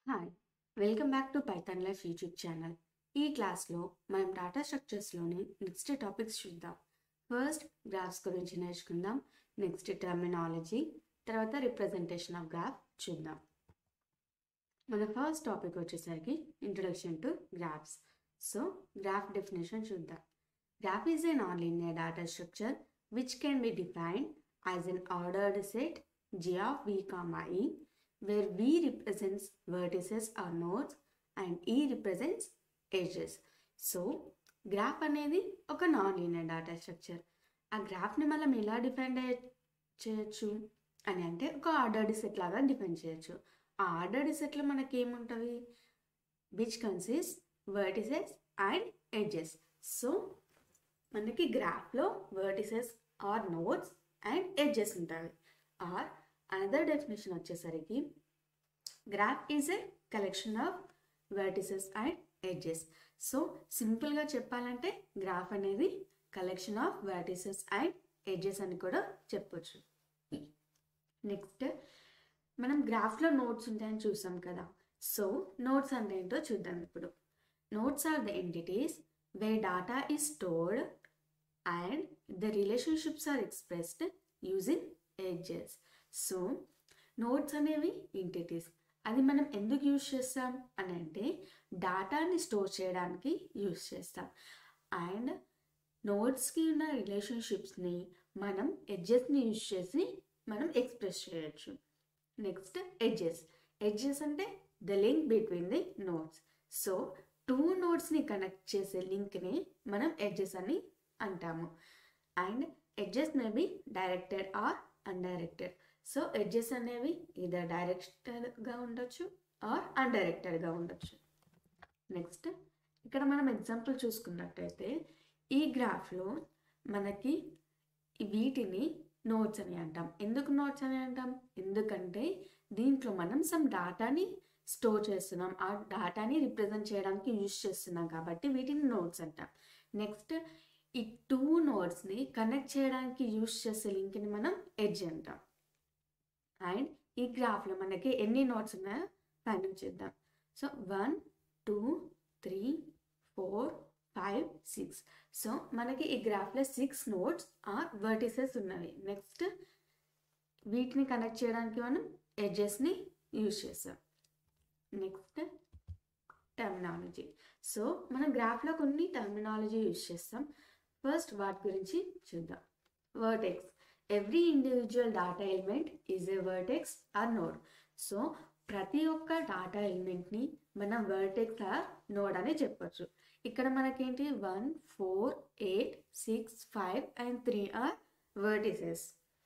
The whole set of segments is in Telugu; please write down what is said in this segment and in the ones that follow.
Hi welcome back to Python Life YouTube channel ఈ క్లాస్లో మనం డాటా స్ట్రక్చర్స్లోని నెక్స్ట్ టాపిక్స్ చూద్దాం ఫస్ట్ గ్రాఫ్స్ గురించి నేర్చుకుందాం నెక్స్ట్ టర్మినాలజీ తర్వాత రిప్రజెంటేషన్ ఆఫ్ గ్రాఫ్ చూద్దాం మన ఫస్ట్ టాపిక్ వచ్చేసరికి introduction to graphs so graph definition చూద్దాం graph is a non linear data structure which can be defined as an ordered set g of v comma e where v represents vertices or nodes and e represents edges so graph అనేది ఒక నాన్ లీనియర్ డేటా స్ట్రక్చర్ ఆ గ్రాఫ్ని మనం ఎలా డిఫైన్ చేయొచ్చు అని అంటే ఒక ఆర్డర్డ్ సెట్ లాగా డిఫైన్ చేయొచ్చు ఆ ఆర్డర్డ్ సెట్లో మనకి ఏముంటుంది which consists vertices and edges so మనకి గ్రాఫ్లో vertices or nodes and edges ఉంటాయి ఆర్ అనదర్ డెఫినేషన్ వచ్చేసరికి graph is a collection of vertices and edges so సింపుల్గా చెప్పాలంటే గ్రాఫ్ అనేది collection of vertices and edges అని కూడా చెప్పొచ్చు నెక్స్ట్ మనం గ్రాఫ్లో నోట్స్ ఉంటాయని చూసాం కదా సో నోట్స్ అంటే ఏంటో చూద్దాం ఇప్పుడు nodes are the entities way data is stored and the relationships are expressed using edges so nodes అనేవి ఎంటిటీస్ అది మనం ఎందుకు యూజ్ చేస్తాం అని అంటే డాటాని స్టోర్ చేయడానికి యూజ్ చేస్తాం అండ్ నోట్స్కి ఉన్న రిలేషన్షిప్స్ని మనం ఎడ్జెస్ని యూజ్ చేసి మనం ఎక్స్ప్రెస్ చేయొచ్చు నెక్స్ట్ ఎడ్జెస్ ఎడ్జెస్ అంటే the link between the nodes so two నోట్స్ని కనెక్ట్ చేసే లింక్ని మనం ఎడ్జెస్ అని అంటాము and edges may be directed are undirected so edges అనేవి ఇదర్ డైరెక్టెడ్గా ఉండొచ్చు ఆర్ అన్డైరెక్టెడ్గా ఉండొచ్చు నెక్స్ట్ ఇక్కడ మనం ఎగ్జాంపుల్ చూసుకున్నట్టయితే ఈ గ్రాఫ్లో మనకి వీటిని నోట్స్ అని అంటాం ఎందుకు నోట్స్ అని అంటాం ఎందుకంటే దీంట్లో మనం సమ్ డాటాని స్టోర్ చేస్తున్నాం ఆ డాటాని రిప్రజెంట్ చేయడానికి యూజ్ చేస్తున్నాం కాబట్టి వీటిని నోట్స్ అంటాం నెక్స్ట్ ఈ టూ నోట్స్ని కనెక్ట్ చేయడానికి యూజ్ చేసే లింక్ని మనం ఎడ్జ్ అంటాం అండ్ ఈ గ్రాఫ్లో మనకి ఎన్ని నోట్స్ ఉన్నాయో ఫైండ్ చేద్దాం so one two three four five six so మనకి ఈ గ్రాఫ్లో సిక్స్ నోట్స్ ఆర్ వర్టిసెస్ ఉన్నవి నెక్స్ట్ వీటిని కనెక్ట్ చేయడానికి మనం ఎడ్జెస్ని యూజ్ చేస్తాం నెక్స్ట్ టర్మినాలజీ సో మనం గ్రాఫ్లో కొన్ని టర్మినాలజీ యూజ్ చేస్తాం ఫస్ట్ వాటి గురించి చూద్దాం vertex every individual data element is a vertex or node so ప్రతి ఒక్క డాటా ఎలిమెంట్ని మనం వర్టెక్స్ ఆర్ నోడ్ అని చెప్పొచ్చు ఇక్కడ మనకేంటి one four eight six five and three are vertices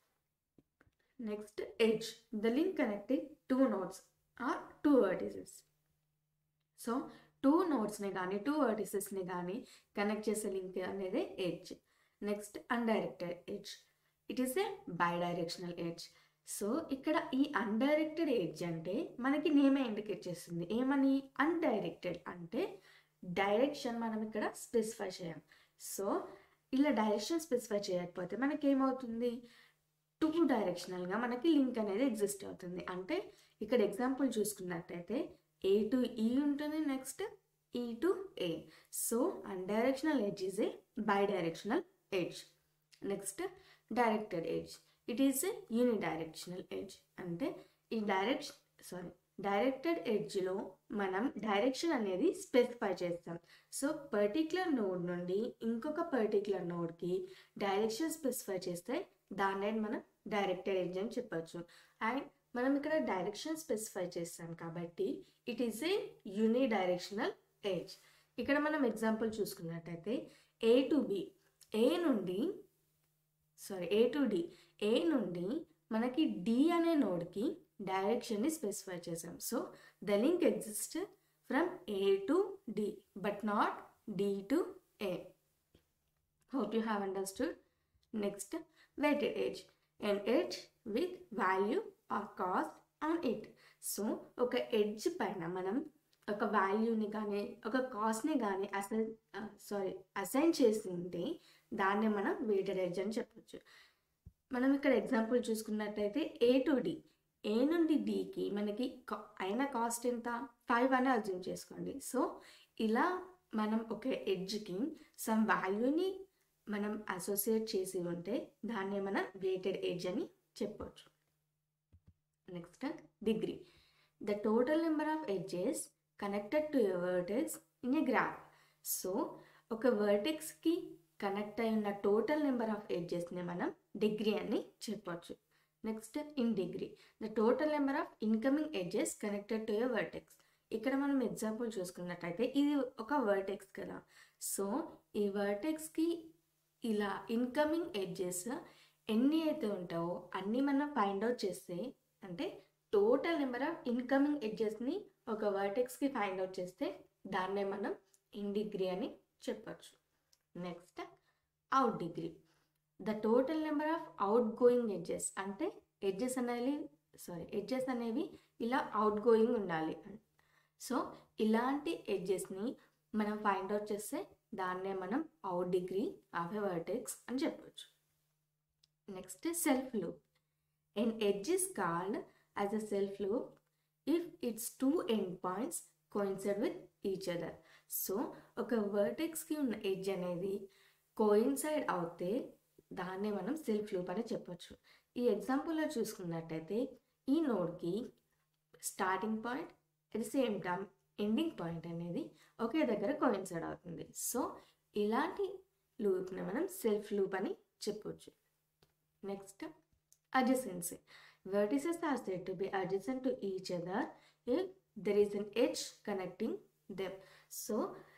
next edge the link connecting two nodes or two vertices so two నోట్స్ని కానీ టూ వర్టిసెస్ని కానీ కనెక్ట్ చేసే లింక్ అనేది edge next undirected edge it is a bidirectional edge so ఇక్కడ ఈ అన్డైరెక్టెడ్ ఎడ్జ్ అంటే మనకి నేమే ఇండికేట్ చేస్తుంది ఏమని అన్డైరెక్టెడ్ అంటే డైరెక్షన్ మనం ఇక్కడ స్పెసిఫై చేయం సో ఇలా డైరెక్షన్ స్పెసిఫై చేయకపోతే మనకి ఏమవుతుంది టూ డైరెక్షనల్గా మనకి లింక్ అనేది ఎగ్జిస్ట్ అవుతుంది అంటే ఇక్కడ ఎగ్జాంపుల్ చూసుకున్నట్టయితే ఏ టు ఈ ఉంటుంది next E to A so undirectional edge is a bidirectional edge next directed edge it is a unidirectional edge అంటే ఈ డైరెక్షన్ సారీ డైరెక్టెడ్ ఎడ్జ్లో మనం డైరెక్షన్ అనేది స్పెసిఫై చేస్తాం సో పర్టిక్యులర్ నోడ్ నుండి ఇంకొక పర్టిక్యులర్ నోడ్కి డైరెక్షన్ స్పెసిఫై చేస్తే దాన్ని మనం డైరెక్టెడ్ ఎడ్జ్ అని చెప్పచ్చు అండ్ మనం ఇక్కడ డైరెక్షన్ స్పెసిఫై చేస్తాం కాబట్టి it is a unidirectional edge ఇక్కడ మనం ఎగ్జాంపుల్ చూసుకున్నట్టయితే ఏ టు బి ఏ నుండి sorry A to D A నుండి మనకి డి అనే నోడ్కి డైరెక్షన్ని స్పెసిఫై చేసాం so the link exist from A to D but not D to A hope you have understood next weighted edge and edge with value or cost on it so ఒక ఎడ్జ్ పైన మనం ఒక వాల్యూని కానీ ఒక కాస్ట్ని కానీ అసైన్ సారీ అసైన్ చేసి ఉంటే దాన్ని మనం వెయిటెడ్ ఎడ్జ్ అని చెప్పొచ్చు మనం ఇక్కడ ఎగ్జాంపుల్ చూసుకున్నట్టయితే ఏ టు డి ఏ నుండి డికి మనకి కా- అయిన కాస్ట్ ఎంత ఫైవ్ అని అజ్యూమ్ చేసుకోండి సో ఇలా మనం ఒక ఎడ్జ్కి సమ్ వాల్యూని మనం అసోసియేట్ చేసి ఉంటే దాన్ని మనం వెయిటెడ్ ఎడ్జ్ అని చెప్పొచ్చు next degree the total number of edges connected to a vertex in a graph so ఒక వర్టెక్స్కి కనెక్ట్ అయి ఉన్న టోటల్ నెంబర్ ఆఫ్ ఎడ్జెస్ని మనం డిగ్రీ అని చెప్పొచ్చు next in degree the total number of incoming edges connected to a vertex ఇక్కడ మనం ఎగ్జాంపుల్ చూసుకున్నట్టయితే ఇది ఒక వర్టెక్స్ కదా సో ఈ వర్టెక్స్కి ఇలా ఇన్కమింగ్ ఎడ్జెస్ ఎన్ని అయితే ఉంటావో అన్నీ మనం ఫైండ్ అవుట్ చేస్తే అంటే టోటల్ నెంబర్ ఆఫ్ ఇన్కమింగ్ ఎడ్జెస్ని ఒక వర్టెక్స్కి ఫైండ్ అవుట్ చేస్తే దాన్నే మనం ఇన్ డిగ్రీ అని చెప్పచ్చు next out degree the total number of outgoing edges అంటే ఎడ్జెస్ అనేవి సారీ ఎడ్జెస్ అనేవి ఇలా అవుట్ గోయింగ్ ఉండాలి సో ఇలాంటి ఎడ్జెస్ని మనం ఫైండ్ అవుట్ చేస్తే దాన్నే మనం out degree of a vertex అని చెప్పొచ్చు next self loop an edge is called as a self loop if its two end points coincide with each other so ఒక వర్టెక్స్కి ఉన్న ఎడ్జ్ అనేది కోయిన్సైడ్ అవుతే దాన్నే మనం సెల్ఫ్ లూప్ అని చెప్పొచ్చు ఈ ఎగ్జాంపుల్లో చూసుకున్నట్టయితే ఈ నోడ్కి starting point at the same time ending point అనేది ఒకే దగ్గర కోయిన్సైడ్ అవుతుంది సో ఇలాంటి లూప్ని మనం సెల్ఫ్ లూప్ అని చెప్పొచ్చు next adjacency vertices are said to be adjacent to each other if there is an edge connecting them so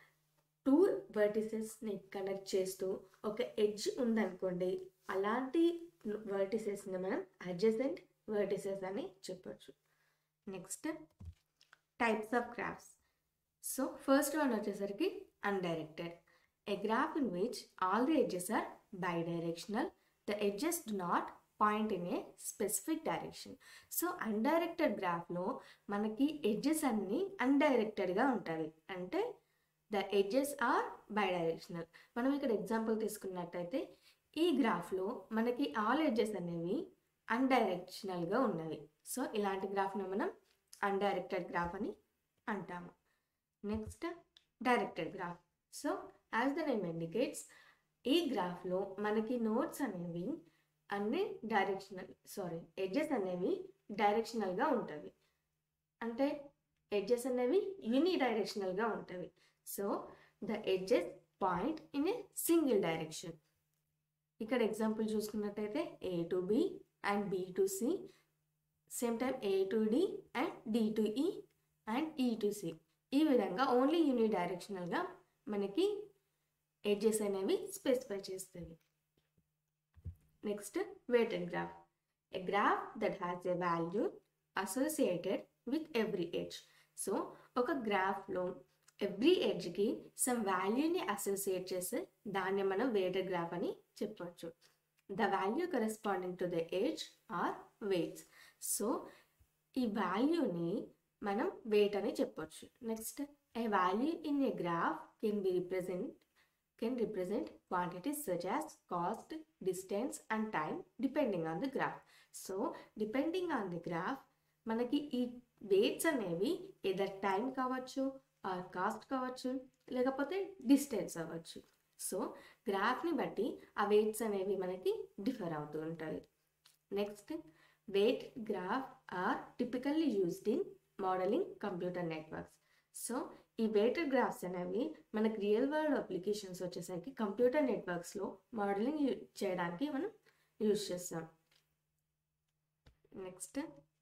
two వర్టిసెస్ని కనెక్ట్ చేస్తూ ఒక ఎడ్జ్ ఉందనుకోండి అలాంటి వర్టిసెస్ని మనం అడ్జసెంట్ వర్టిసెస్ అని చెప్పొచ్చు next types of graphs so first one వచ్చేసరికి undirected a graph in which all the edges are bidirectional the edges do not point in a specific direction so undirected గ్రాఫ్లో మనకి ఎడ్జెస్ అన్నీ అన్డైరెక్టెడ్గా ఉంటాయి అంటే the edges are bidirectional మనం ఇక్కడ ఎగ్జాంపుల్ తీసుకున్నట్టయితే ఈ గ్రాఫ్లో మనకి ఆల్ ఎడ్జెస్ అనేవి అన్డైరెక్షనల్గా ఉన్నవి సో ఇలాంటి గ్రాఫ్ని మనం అన్డైరెక్టెడ్ గ్రాఫ్ అని అంటాము next directed graph so as the name indicates ఈ గ్రాఫ్లో మనకి నోట్స్ అనేవి అన్ని డైరెక్షనల్ సారీ ఎడ్జెస్ అనేవి డైరెక్షనల్గా ఉంటవి అంటే ఎడ్జెస్ అనేవి యూని డైరెక్షనల్గా ఉంటవి so the edges point in a single direction ఇక్కడ ఎగ్జాంపుల్ చూసుకున్నట్టయితే A to B and B to C same time A to D and D to E and E to C ఈ విధంగా ఓన్లీ యూని డైరెక్షనల్గా మనకి ఎడ్జెస్ అనేవి స్పెసిఫై చేస్తుంది next weighted graph a graph that has a value associated with every edge సో ఒక గ్రాఫ్లో ఎవ్రీ ఎడ్జ్కి సమ్ వాల్యూని అసోసియేట్ చేసి దాన్ని మనం వెయిటెడ్ గ్రాఫ్ అని చెప్పొచ్చు the value corresponding to the edge or weights so ఈ వాల్యూని మనం వెయిట్ అని చెప్పొచ్చు next a value in a graph can be represent can represent quantities such as cost, distance and time depending on the graph. So depending on the graph మనకి ఈ వెయిట్స్ అనేవి ఏదర్ టైం కావచ్చు ఆర్ కాస్ట్ కావచ్చు లేకపోతే డిస్టెన్స్ అవ్వచ్చు సో గ్రాఫ్ని బట్టి ఆ వెయిట్స్ అనేవి మనకి డిఫర్ అవుతూ ఉంటాయి next weight graph are typically used in modelling computer networks so ఈ వెయిటెడ్ గ్రాఫ్స్ అనేవి మనకి రియల్ వరల్డ్ అప్లికేషన్స్ వచ్చేసరికి కంప్యూటర్ నెట్వర్క్స్లో మోడలింగ్ చేయడానికి మనం యూజ్ చేస్తాం next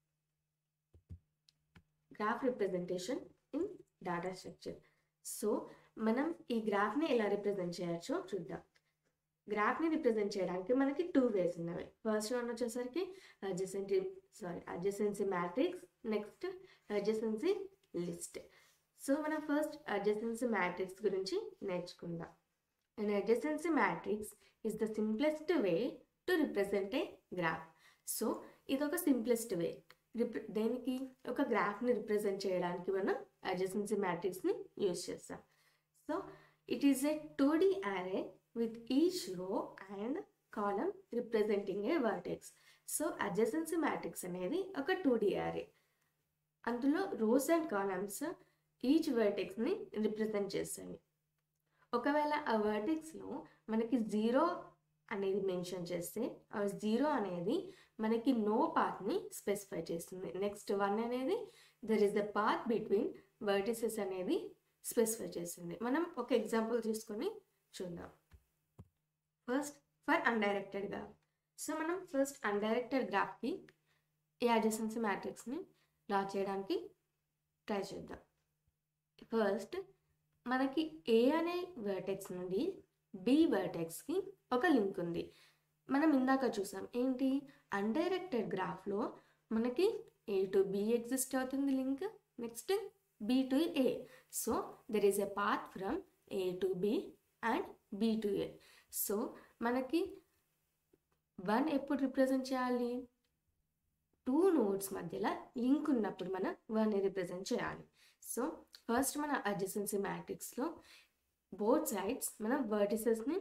graph representation in data structure so మనం ఈ గ్రాఫ్ని ఎలా రిప్రజెంట్ చేయొచ్చో చూద్దాం గ్రాఫ్ని రిప్రజెంట్ చేయడానికి మనకి టూ వేస్ ఉన్నవి ఫస్ట్ వన్ వచ్చేసరికి adjacency sorry adjacency matrix next adjacency list so మనం ఫస్ట్ అడ్జసెన్సీ మ్యాట్రిక్స్ గురించి నేర్చుకుందాం and adjacency matrix is the simplest way to represent a graph so ఇది ఒక సింప్లెస్ట్ వే రిప్ర దేనికి ఒక గ్రాఫ్ని రిప్రజెంట్ చేయడానికి మనం అడ్జసెన్సీ మ్యాట్రిక్స్ని యూజ్ చేస్తాం so it is a two D array with each row and column representing a vertex so adjacency matrix అనేది ఒక టూ డి అరే అందులో రోస్ అండ్ కాలమ్స్ ఈచ్ వర్టెక్స్ని రిప్రజెంట్ చేస్తాయి ఒకవేళ ఆ వర్టెక్స్లో మనకి జీరో అనేది మెన్షన్ చేస్తే ఆ జీరో అనేది మనకి నో పాత్ని స్పెసిఫై చేస్తుంది నెక్స్ట్ వన్ అనేది there is the path between vertices అనేది స్పెసిఫై చేస్తుంది మనం ఒక ఎగ్జాంపుల్ తీసుకొని చూద్దాం first for undirected graph so మనం ఫస్ట్ అన్డైరెక్టెడ్ గ్రాఫ్కి ఈ అడ్జసెన్సీ మ్యాట్రిక్స్ని డ్రా చేయడానికి ట్రై చేద్దాం ఫస్ట్ మనకి ఏ అనే వర్టెక్స్ నుండి బి వర్టెక్స్కి ఒక లింక్ ఉంది మనం ఇందాక చూసాం ఏంటి అన్డైరెక్టెడ్ గ్రాఫ్లో మనకి ఏ టు బి ఎగ్జిస్ట్ అవుతుంది link next B to A so there is a path from A to B and B to A so మనకి వన్ ఎప్పుడు రిప్రజెంట్ చేయాలి టూ నోట్స్ మధ్యలో లింక్ ఉన్నప్పుడు మనం వన్ని రిప్రజెంట్ చేయాలి సో ఫస్ట్ మన అడ్జసెన్సీ మ్యాట్రిక్స్లో బోత్ సైడ్స్ మనం వర్టిసెస్ని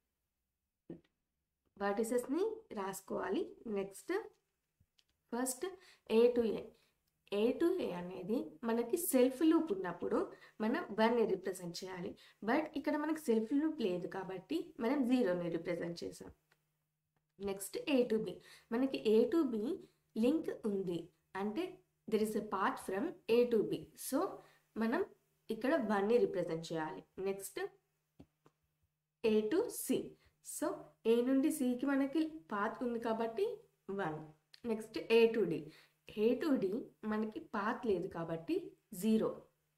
వర్టిసెస్ని రాసుకోవాలి next first A to A A to A అనేది మనకి సెల్ఫ్ లూప్ ఉన్నప్పుడు మనం వన్ని రిప్రజెంట్ చేయాలి బట్ ఇక్కడ మనకి సెల్ఫ్ లూప్ లేదు కాబట్టి మనం జీరోని రిప్రజెంట్ చేసాం నెక్స్ట్ ఏ టు బి మనకి ఏ టు బి లింక్ ఉంది అంటే there is a path from A to B so మనం ఇక్కడ వన్ని రిప్రజెంట్ చేయాలి next A to C so A నుండి సికి మనకి పాత్ ఉంది కాబట్టి one next A to D A to D మనకి పాత్ లేదు కాబట్టి zero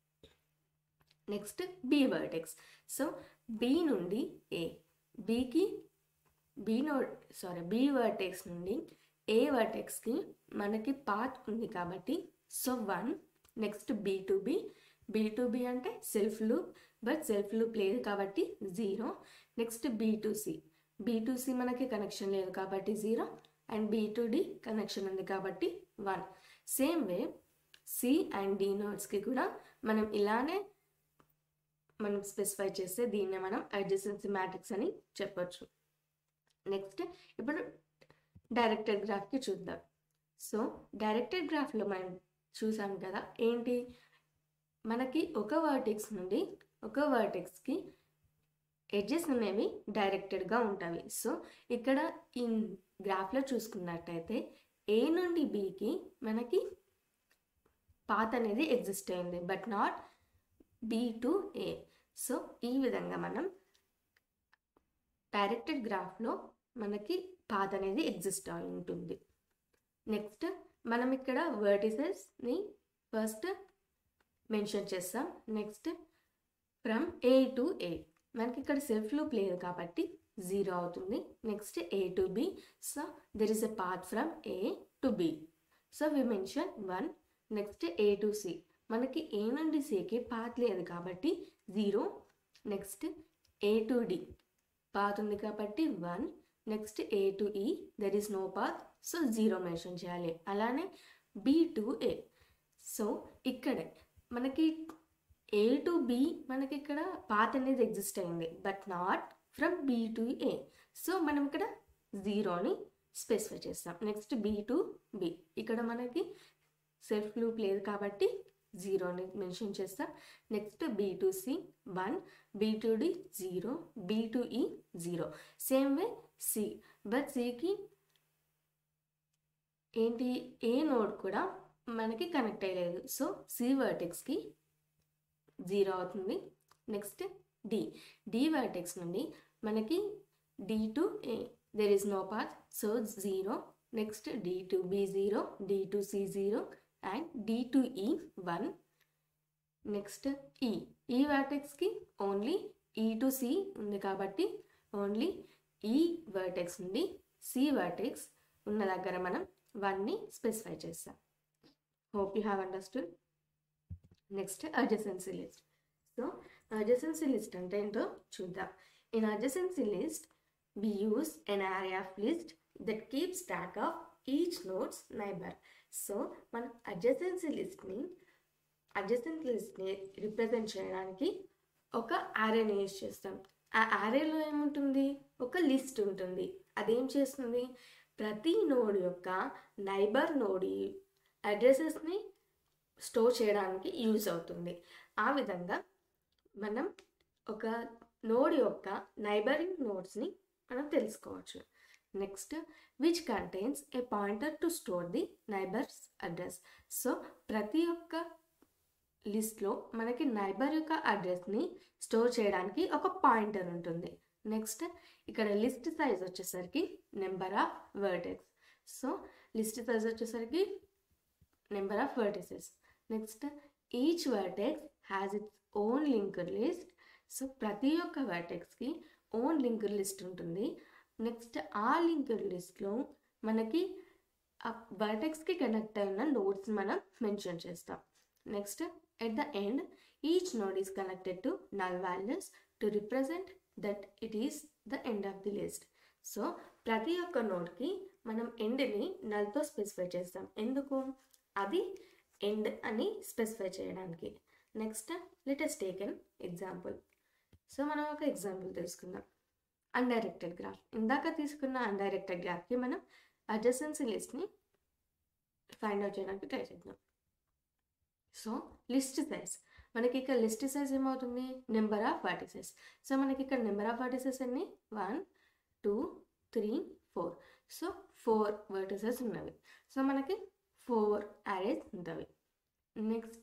next B vertex so B నుండి ఏ బికి B node sorry B vertex నుండి ఏ వర్టెక్స్కి మనకి పాత్ ఉంది కాబట్టి so one next B to B B to B అంటే self loop but self loop లేదు కాబట్టి zero next B to C B to C మనకి కనెక్షన్ లేదు కాబట్టి zero and B to D connection ఉంది కాబట్టి one same way C and D నోట్స్కి కూడా మనం ఇలానే మనం స్పెసిఫై చేస్తే దీన్నే మనం అడ్జసెన్సీ మ్యాట్రిక్స్ అని చెప్పొచ్చు నెక్స్ట్ ఇప్పుడు డైరెక్టెడ్ గ్రాఫ్కి చూద్దాం సో డైరెక్టెడ్ గ్రాఫ్లో మనం చూసాం కదా ఏంటి మనకి ఒక వర్టెక్స్ నుండి ఒక వర్టెక్స్కి ఎడ్జెస్ అనేవి డైరెక్టెడ్గా ఉంటాయి సో ఇక్కడ ఈ గ్రాఫ్లో చూసుకున్నట్టయితే ఏ నుండి బికి మనకి పాత్ అనేది ఎగ్జిస్ట్ అయింది but not B to A so ఈ విధంగా మనం డైరెక్టెడ్ గ్రాఫ్లో మనకి పాత్ అనేది ఎగ్జిస్ట్ అయి ఉంటుంది నెక్స్ట్ మనం ఇక్కడ వర్టిసెస్ని ఫస్ట్ మెన్షన్ చేస్తాం next from A to A మనకి ఇక్కడ సెల్ఫ్ లూప్ లేదు కాబట్టి జీరో అవుతుంది next A to B so there is a path from A to B so we mention one next A to C మనకి ఏ నుండి సికి పాత్ లేదు కాబట్టి zero next A to D path ఉంది కాబట్టి one next A to E there is no path so zero mention చేయాలి అలానే బి టు ఏ సో ఇక్కడే మనకి ఏ టు బి మనకి ఇక్కడ పాత్ అనేది ఎగ్జిస్ట్ అయింది but not from B to A so మనం ఇక్కడ జీరోని స్పెసిఫై చేస్తాం నెక్స్ట్ బి టు బి ఇక్కడ మనకి సెల్ఫ్ లూప్ లేదు కాబట్టి జీరోని మెన్షన్ చేస్తాం next B to C one B to D zero B to E zero same way C but సికి ఏంటి ఏ నోడ్ కూడా మనకి కనెక్ట్ అయ్యలేదు సో సి వర్టెక్స్కి జీరో అవుతుంది నెక్స్ట్ డి డి వర్టెక్స్ నుండి మనకి D to A there is no path so zero next D to B zero D to C zero and D to E one next E E వర్టెక్స్కి ఓన్లీ ఈ టు సి ఉంది కాబట్టి ఓన్లీ ఈ వర్టెక్స్ నుండి సి వర్టెక్స్ ఉన్న దగ్గర మనం వన్ని స్పెసిఫై చేస్తాం hope you have understood next adjacency list so adjacency list అంటే ఏంటో చూద్దాం in adjacency list we use an array of list that keeps track of each node's neighbor so మనం అడ్జసెన్సీ లిస్ట్ని అడ్జసెన్సీ లిస్ట్ని రిప్రజెంట్ చేయడానికి ఒక అరేని యూజ్ చేస్తాం ఆ యారేలో ఏముంటుంది ఒక లిస్ట్ ఉంటుంది అదేం చేస్తుంది ప్రతి నోడ్ యొక్క నైబర్ నోడ్ అడ్రసెస్ని స్టోర్ చేయడానికి యూజ్ అవుతుంది ఆ విధంగా మనం ఒక నోడ్ యొక్క నైబరింగ్ నోడ్స్ని మనం తెలుసుకోవచ్చు next which contains a pointer to store the neighbours address so ప్రతి ఒక్క లిస్ట్లో మనకి నైబర్ యొక్క అడ్రస్ని స్టోర్ చేయడానికి ఒక పాయింటర్ ఉంటుంది నెక్స్ట్ ఇక్కడ లిస్ట్ సైజ్ వచ్చేసరికి number of vertex so list size వచ్చేసరికి number of vertices next each vertex has its own linked list so ప్రతి ఒక్క వర్టెక్స్కి ఓన్ లింక్డ్ లిస్ట్ ఉంటుంది నెక్స్ట్ ఆ లింక్డ్ లిస్ట్లో మనకి ఆ వర్టెక్స్కి కనెక్ట్ అయిన నోడ్స్ మనం మెన్షన్ చేస్తాం next at the end each node is connected to null values to represent that it is the end of the list so ప్రతి ఒక్క నోడ్కి మనం ఎండ్ని నల్తో స్పెసిఫై చేస్తాం ఎందుకు అది ఎండ్ అని స్పెసిఫై చేయడానికి next let's take an example so మనం ఒక ఎగ్జాంపుల్ తీసుకుందాం అన్డైరెక్టెడ్ గ్రాఫ్ ఇందాక తీసుకున్న అన్డైరెక్టెడ్ గ్రాఫ్కి మనం అడ్జసెన్సీ లిస్ట్ని ఫైండ్ అవుట్ చేయడానికి ట్రై చేద్దాం సో లిస్ట్ సైజ్ మనకి ఇక్కడ లిస్ట్ సైజ్ ఏమవుతుంది నెంబర్ ఆఫ్ వర్టిసెస్ సో మనకి ఇక్కడ నెంబర్ ఆఫ్ వర్టిసెస్ ఎన్ని one two three four so four vertices ఉన్నవి సో మనకి ఫోర్ అరేస్ ఉంటుంది నెక్స్ట్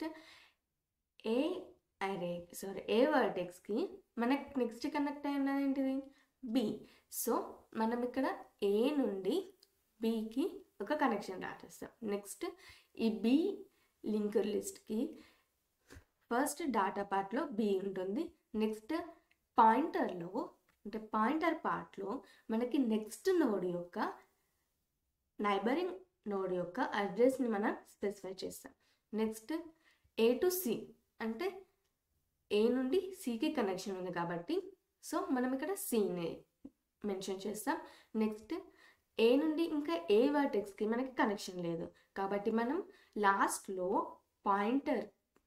ఏ అరే సారీ ఏ వర్టెక్స్కి మనకి నెక్స్ట్ కనెక్ట్ అయి ఉన్నది ఏంటిది బి సో మనం ఇక్కడ ఏ నుండి బికి ఒక కనెక్షన్ రాసేస్తాం నెక్స్ట్ ఈ బి లింకర్ లిస్ట్కి ఫస్ట్ డాటా పార్ట్లో బి ఉంటుంది నెక్స్ట్ పాయింటర్లో అంటే పాయింటర్ పార్ట్లో మనకి నెక్స్ట్ నోడ్ యొక్క నైబరింగ్ నోడ్ యొక్క అడ్రస్ని మనం స్పెసిఫై చేస్తాం నెక్స్ట్ ఏ టు సి అంటే ఏ నుండి సికి కనెక్షన్ ఉంది కాబట్టి సో మనం ఇక్కడ సిని మెన్షన్ చేస్తాం నెక్స్ట్ ఏ నుండి ఇంకా ఏ వర్టెక్స్కి మనకి కనెక్షన్ లేదు కాబట్టి మనం లాస్ట్లో పాయింటర్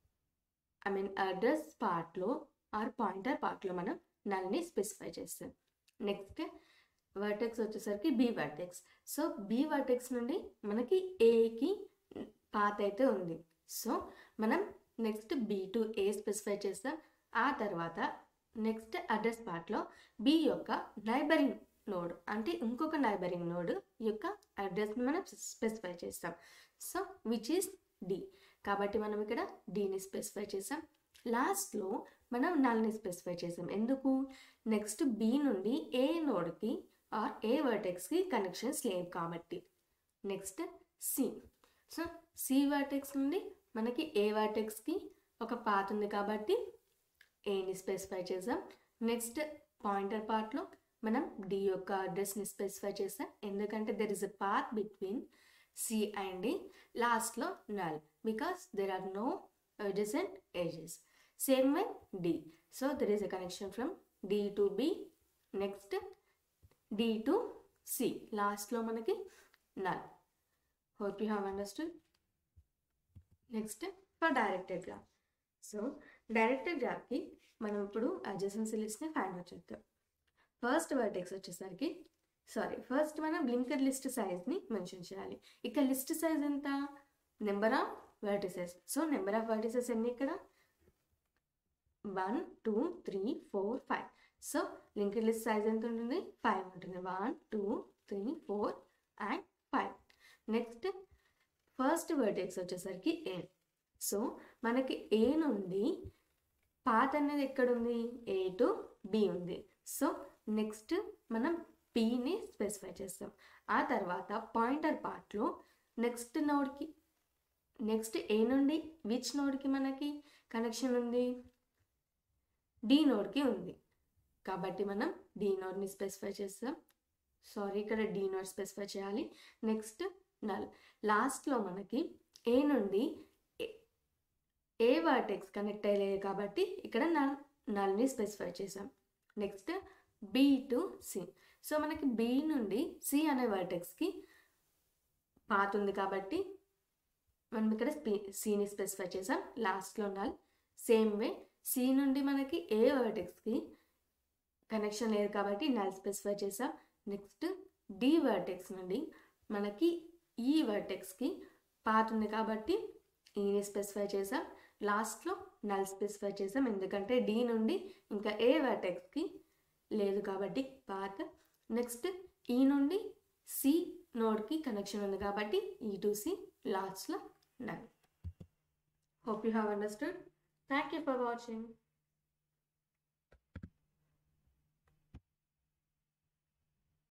ఐ మీన్ అడ్రస్ పార్ట్లో ఆర్ పాయింటర్ పార్ట్లో మనం నల్ని స్పెసిఫై చేస్తాం నెక్స్ట్ వర్టెక్స్ వచ్చేసరికి B vertex so B vertex నుండి మనకి ఏకి పాత్ అయితే ఉంది సో మనం next B to A specify చేస్తాం ఆ తర్వాత నెక్స్ట్ అడ్రస్ పార్ట్లో బి యొక్క నైబరింగ్ నోడ్ అంటే ఇంకొక నైబరింగ్ నోడ్ యొక్క అడ్రస్ని మనం స్పెసిఫై చేస్తాం సో విచ్ ఈస్ డి కాబట్టి మనం ఇక్కడ డీని స్పెసిఫై చేసాం లాస్ట్లో మనం నల్ని స్పెసిఫై చేసాం ఎందుకు నెక్స్ట్ బి నుండి ఏ నోడ్కి ఆర్ ఏ వర్టెక్స్కి కనెక్షన్స్ లేవు కాబట్టి next C so C vertex నుండి మనకి ఏ వర్టెక్స్కి ఒక పాత్ ఉంది కాబట్టి ఏని స్పెసిఫై చేసాం నెక్స్ట్ పాయింటర్ పార్ట్లో మనం డి యొక్క అడ్రస్ని స్పెసిఫై చేసాం ఎందుకంటే there is a path between C and D లాస్ట్లో null because there are no adjacent edges same way d so there is a connection from d to b next d to c last లో మనకి null hope you have understood next for directed graph so directed గ్రాఫ్కి మనం ఇప్పుడు అడ్జసెన్సీ లిస్ట్ని ఫైండ్ అవుట్ చేద్దాం ఫస్ట్ వర్టెక్స్ వచ్చేసరికి సారీ ఫస్ట్ మనం బ్లింకర్ లిస్ట్ సైజ్ని మెన్షన్ చేయాలి ఇక్కడ లిస్ట్ సైజ్ ఎంత number of vertices so number of vertices ఎన్ని ఇక్కడ one two three four five so linked list size ఎంత ఉంటుంది ఫైవ్ ఉంటుంది one two three four and five next first vertex వచ్చేసరికి ఏ సో మనకి ఏ నుండి పాత్ అనేది ఎక్కడుంది ఏ టు బి ఉంది సో నెక్స్ట్ మనం బిని స్పెసిఫై చేస్తాం ఆ తర్వాత పాయింటర్ పార్ట్లో నెక్స్ట్ నోడ్కి నెక్స్ట్ ఏ నుండి విచ్ నోడ్కి మనకి కనెక్షన్ ఉంది డి నోడ్కి ఉంది కాబట్టి మనం డి నోడ్ని స్పెసిఫై చేస్తాం సారీ ఇక్కడ డి నోడ్ స్పెసిఫై చేయాలి నెక్స్ట్ నల్ లాస్ట్లో మనకి ఏ నుండి ఏ వర్టెక్స్ కనెక్ట్ అయ్యలేదు కాబట్టి ఇక్కడ నల్ నల్ని స్పెసిఫై చేసాం next B to C so మనకి బి నుండి సి అనే వర్టెక్స్కి పాత్ ఉంది కాబట్టి మనం ఇక్కడ స్పీ సిని స్పెసిఫై చేసాం లాస్ట్లో నల్ సేమ్ వే సి నుండి మనకి ఏ వర్టెక్స్కి కనెక్షన్ లేదు కాబట్టి నల్ స్పెసిఫై చేసాం నెక్స్ట్ డి వర్టెక్స్ నుండి మనకి ఈ వర్టెక్స్కి పాత్ ఉంది కాబట్టి ఈని స్పెసిఫై చేసాం లాస్ట్లో నల్ స్పెసిఫై చేసాం ఎందుకంటే డి నుండి ఇంకా ఏ వర్టెక్స్కి లేదు కాబట్టి పాత్ నెక్స్ట్ ఈ నుండి సి నోడ్కి కనెక్షన్ ఉంది కాబట్టి ఈ టు సి లాస్ట్లో null hope you have understood thank you for watching